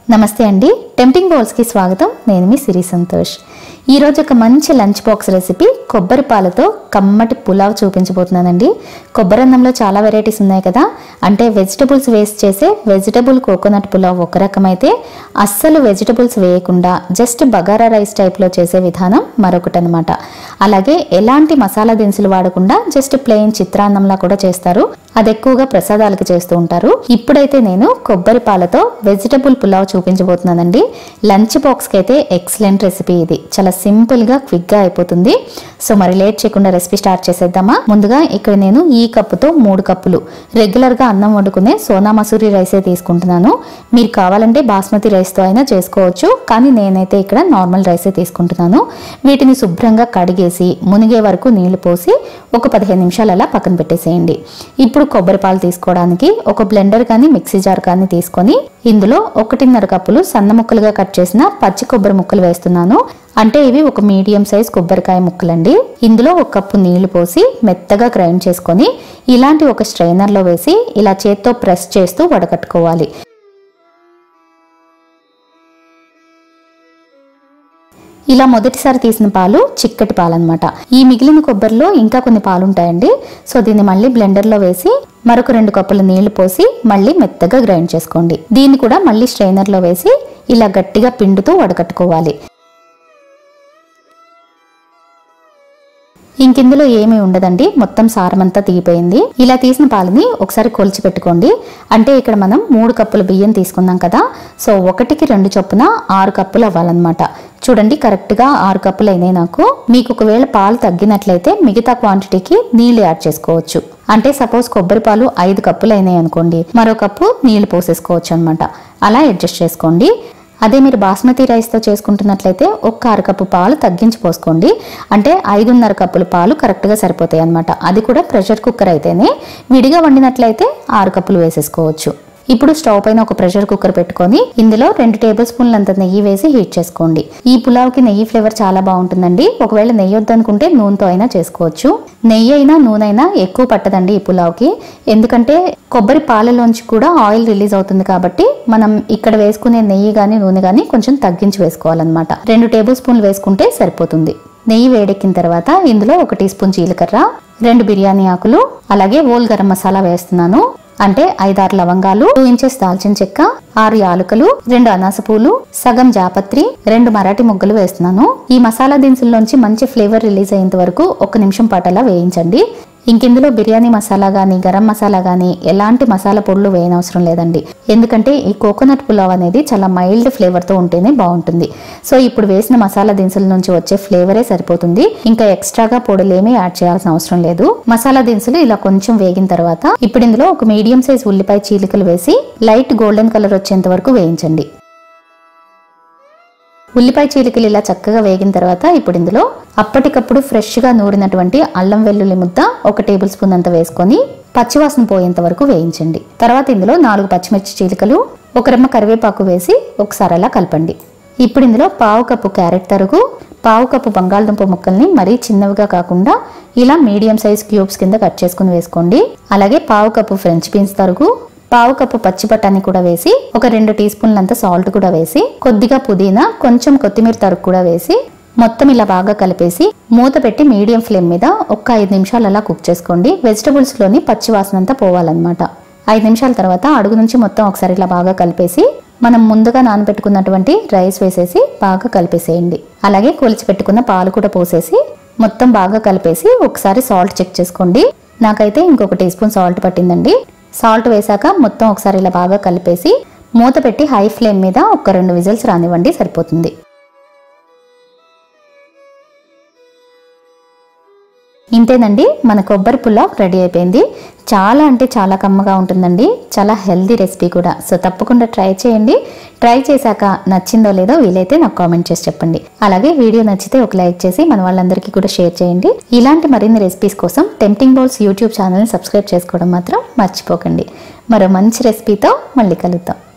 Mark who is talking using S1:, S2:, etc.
S1: నమస్తే అండి టెంప్టింగ్ బౌల్స్కి స్వాగతం నేను మీ సిరి సంతోష్ ఈరోజు ఒక మంచి లంచ్ బాక్స్ రెసిపీ కొబ్బరి పాలతో కమ్మటి పులావ్ చూపించబోతున్నానండి కొబ్బరి అన్నంలో చాలా వెరైటీస్ ఉన్నాయి కదా అంటే వెజిటబుల్స్ వేస్ట్ చేసే వెజిటబుల్ కోకోనట్ పులావ్ ఒక రకమైతే అస్సలు వెజిటబుల్స్ వేయకుండా జస్ట్ బగారా రైస్ టైప్లో చేసే విధానం మరొకటి అనమాట అలాగే ఎలాంటి మసాలా దినుసులు వాడకుండా జస్ట్ ప్లెయిన్ చిత్రాన్నంలా కూడా చేస్తారు అది ఎక్కువగా ప్రసాదాలకు చేస్తూ ఉంటారు ఇప్పుడైతే నేను కొబ్బరి పాలతో వెజిటబుల్ పులావ్ చూపించబోతున్నానండి లంచ్ బాక్స్కి అయితే ఎక్సలెంట్ రెసిపీ ఇది చాలా సింపుల్ గా క్విక్ గా అయిపోతుంది సో మరి లేట్ చేయకుండా రెసిపీ స్టార్ట్ చేసేద్దామా ముందుగా ఇక్కడ నేను ఈ కప్పుతో మూడు కప్పులు రెగ్యులర్ గా అన్నం వండుకునే సోనా మసూరి రైసే తీసుకుంటున్నాను మీరు కావాలంటే బాస్మతి రైస్ తో అయినా చేసుకోవచ్చు కానీ నేనైతే ఇక్కడ నార్మల్ రైసే తీసుకుంటున్నాను వీటిని శుభ్రంగా కడిగేసి మునిగే వరకు నీళ్లు పోసి ఒక పదిహేను నిమిషాలు అలా పక్కన పెట్టేసేయండి ఇప్పుడు కొబ్బరి పాలు తీసుకోవడానికి ఒక బ్లెండర్ కానీ మిక్సీ జార్ కానీ తీసుకొని ఇందులో ఒకటిన్నర కప్పులు సన్న ముక్కలుగా కట్ చేసిన పచ్చి కొబ్బరి ముక్కలు వేస్తున్నాను అంటే ఇవి ఒక మీడియం సైజ్ కొబ్బరికాయ ముక్కలండి ఇందులో ఒక కప్పు నీళ్లు పోసి మెత్తగా గ్రైండ్ చేసుకొని ఇలాంటి ఒక స్ట్రైనర్లో వేసి ఇలా చేత్తో ప్రెస్ చేస్తూ వడకట్టుకోవాలి ఇలా మొదటిసారి తీసిన పాలు చిక్కటి పాలు అనమాట ఈ మిగిలిన కొబ్బరిలో ఇంకా కొన్ని పాలు ఉంటాయండి సో దీన్ని మళ్ళీ బ్లెండర్లో వేసి మరొక రెండు కప్పుల నీళ్లు పోసి మళ్ళీ మెత్తగా గ్రైండ్ చేసుకోండి దీన్ని కూడా మళ్ళీ స్ట్రైనర్లో వేసి ఇలా గట్టిగా పిండుతూ వడకట్టుకోవాలి ఇంకిందులో ఏమీ ఉండదండి మొత్తం సారమంతా తీగిపోయింది ఇలా తీసిన పాలని ఒకసారి కొలిచి పెట్టుకోండి అంటే ఇక్కడ మనం మూడు కప్పుల బియ్యం తీసుకున్నాం కదా సో ఒకటికి రెండు చొప్పున ఆరు కప్పులు అవ్వాలన్నమాట చూడండి కరెక్ట్గా ఆరు కప్పులు అయినాయి నాకు మీకు ఒకవేళ పాలు తగ్గినట్లయితే మిగతా క్వాంటిటీకి నీళ్లు యాడ్ చేసుకోవచ్చు అంటే సపోజ్ కొబ్బరి పాలు ఐదు కప్పులు అయినాయి అనుకోండి మరో కప్పు నీళ్లు పోసేసుకోవచ్చు అనమాట అలా అడ్జస్ట్ చేసుకోండి అదే మీరు బాస్మతి రైస్తో చేసుకుంటున్నట్లయితే ఒక్క అరకప్పు పాలు తగ్గించి పోసుకోండి అంటే ఐదున్నర కప్పులు పాలు కరెక్ట్గా సరిపోతాయి అనమాట అది కూడా ప్రెషర్ కుక్కర్ అయితేనే విడిగా వండినట్లయితే ఆరు కప్పులు వేసేసుకోవచ్చు ఇప్పుడు స్టవ్ పైన ఒక ప్రెషర్ కుక్కర్ పెట్టుకొని ఇందులో రెండు టేబుల్ స్పూన్లు అంత నెయ్యి వేసి హీట్ చేసుకోండి ఈ పులావ్కి నెయ్యి ఫ్లేవర్ చాలా బాగుంటుందండి ఒకవేళ నెయ్యి వద్దనుకుంటే నూనెతో అయినా చేసుకోవచ్చు నెయ్యి అయినా నూనె అయినా ఎక్కువ పట్టదండి ఈ పులావ్కి ఎందుకంటే కొబ్బరి పాలలోంచి కూడా ఆయిల్ రిలీజ్ అవుతుంది కాబట్టి మనం ఇక్కడ వేసుకునే నెయ్యి కానీ నూనె కానీ కొంచెం తగ్గించి వేసుకోవాలన్నమాట రెండు టేబుల్ స్పూన్లు వేసుకుంటే సరిపోతుంది నెయ్యి వేడెక్కిన తర్వాత ఇందులో ఒక టీ స్పూన్ జీలకర్ర రెండు బిర్యానీ ఆకులు అలాగే ఓల్ గరం మసాలా వేస్తున్నాను అంటే ఐదారు లవంగాలు టూ ఇంచెస్ దాల్చిన చెక్క ఆరు యాలకులు రెండు అనాస పూలు సగం జాపత్రి రెండు మరాఠీ ముగ్గులు వేస్తున్నాను ఈ మసాలా దినుసుల్లోంచి మంచి ఫ్లేవర్ రిలీజ్ అయ్యేంత వరకు ఒక నిమిషం పాటు అలా వేయించండి ఇంకెందులో బిర్యానీ మసాలా కానీ గరం మసాలా కానీ ఎలాంటి మసాలా పొడులు వేయనవసరం లేదండి ఎందుకంటే ఈ కోకోనట్ పులావ్ అనేది చాలా మైల్డ్ ఫ్లేవర్తో ఉంటేనే బాగుంటుంది సో ఇప్పుడు వేసిన మసాలా దినుసుల నుంచి వచ్చే ఫ్లేవరే సరిపోతుంది ఇంకా ఎక్స్ట్రాగా పొడులేమీ యాడ్ చేయాల్సిన అవసరం లేదు మసాలా దినుసులు ఇలా కొంచెం వేగిన తర్వాత ఇప్పుడు ఇందులో ఒక మీడియం సైజ్ ఉల్లిపాయ చీలికలు వేసి లైట్ గోల్డెన్ కలర్ వచ్చేంత వరకు వేయించండి ఉల్లిపాయ చీలికలు ఇలా చక్కగా వేగిన తర్వాత ఇప్పుడు ఇందులో అప్పటికప్పుడు ఫ్రెష్గా నూరినటువంటి అల్లం వెల్లుల్లి ముద్ద ఒక టేబుల్ స్పూన్ అంత వేసుకొని పచ్చివాసన పోయేంత వరకు వేయించండి తర్వాత ఇందులో నాలుగు పచ్చిమిర్చి చీలికలు ఒక రెమ్మ కరివేపాకు వేసి ఒకసారి అలా కలపండి ఇప్పుడు ఇందులో పావు కప్పు క్యారెట్ తరుగు పావు కప్పు బంగాళదుంప ముక్కల్ని మరీ చిన్నవిగా కాకుండా ఇలా మీడియం సైజ్ క్యూబ్స్ కింద కట్ చేసుకుని వేసుకోండి అలాగే పావు కప్పు ఫ్రెంచ్ బీన్స్ తరుగు పావు కప్పు పచ్చి బఠానీ కూడా వేసి ఒక రెండు టీ స్పూన్లంత సాల్ట్ కూడా వేసి కొద్దిగా పుదీనా కొంచెం కొత్తిమీర తరుగు కూడా వేసి మొత్తం ఇలా బాగా కలిపేసి మూత పెట్టి మీడియం ఫ్లేమ్ మీద ఒక్క ఐదు నిమిషాలు అలా కుక్ చేసుకోండి వెజిటబుల్స్ లోని పచ్చి వాసన అంతా పోవాలన్నమాట ఐదు నిమిషాల తర్వాత అడుగు నుంచి మొత్తం ఒకసారి ఇలా బాగా కలిపేసి మనం ముందుగా నానబెట్టుకున్నటువంటి రైస్ వేసేసి బాగా కలిపేసేయండి అలాగే కొలిచి పెట్టుకున్న పాలు కూడా పోసేసి మొత్తం బాగా కలిపేసి ఒకసారి సాల్ట్ చెక్ చేసుకోండి నాకైతే ఇంకొక టీ స్పూన్ సాల్ట్ పట్టిందండి సాల్ట్ వేసాక మొత్తం ఒకసారి ఇలా బాగా కలిపేసి మూత పెట్టి హై ఫ్లేమ్ మీద ఒక రెండు విజిల్స్ రానివ్వండి సరిపోతుంది ఇంతేనండి మన కొబ్బరి పులావ్ రెడీ అయిపోయింది చాలా అంటే చాలా కమ్మగా ఉంటుందండి చాలా హెల్దీ రెసిపీ కూడా సో తప్పకుండా ట్రై చేయండి ట్రై చేశాక నచ్చిందో లేదో వీలైతే నాకు కామెంట్ చేసి చెప్పండి అలాగే వీడియో నచ్చితే ఒక లైక్ చేసి మన వాళ్ళందరికీ కూడా షేర్ చేయండి ఇలాంటి మరిన్ని రెసిపీస్ కోసం టెంప్టింగ్ బౌల్స్ యూట్యూబ్ ఛానల్ని సబ్స్క్రైబ్ చేసుకోవడం మాత్రం మర్చిపోకండి మరో మంచి రెసిపీతో మళ్ళీ కలుద్దాం